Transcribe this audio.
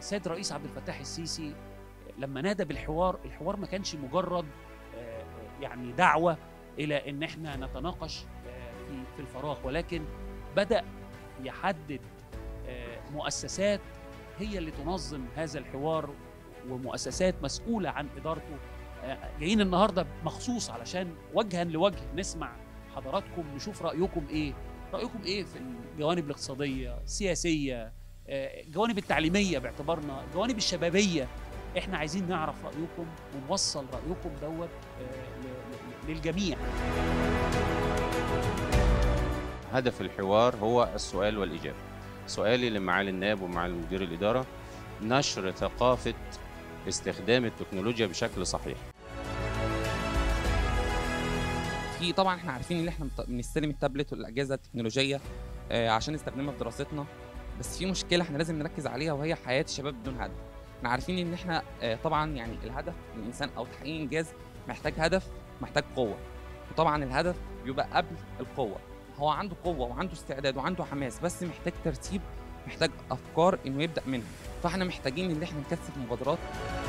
السيد الرئيس عبد الفتاح السيسي لما نادى بالحوار الحوار ما كانش مجرد آه، يعني دعوه الى ان احنا نتناقش آه، في في الفراغ ولكن بدا يحدد آه، مؤسسات هي اللي تنظم هذا الحوار ومؤسسات مسؤوله عن ادارته آه، جايين النهارده مخصوص علشان وجها لوجه نسمع حضراتكم نشوف رايكم ايه رايكم ايه في الجوانب الاقتصاديه السياسيه آه، الجوانب التعليميه باعتبارنا الجوانب الشبابيه احنا عايزين نعرف رايكم ونوصل رايكم دوت آه، ل- ل- للجميع هدف الحوار هو السؤال والإجابة سؤالي لمعالي النائب ومعالي مدير الإدارة نشر ثقافة استخدام التكنولوجيا بشكل صحيح في طبعا احنا عارفين ان احنا بت- بنستلم التابلت والاجهزه التكنولوجيه آه، عشان نستخدمها في دراستنا بس في مشكله احنا لازم نركز عليها وهي حياه الشباب بدون هدف احنا عارفين ان احنا آه، طبعا يعني الهدف الانسان او تحقيق انجاز محتاج هدف محتاج قوه وطبعا الهدف بيبقى قبل القوه هو عنده قوه وعنده استعداد وعنده حماس بس محتاج ترتيب محتاج افكار انه يبدا منها فاحنا محتاجين ان احنا نكثف مبادرات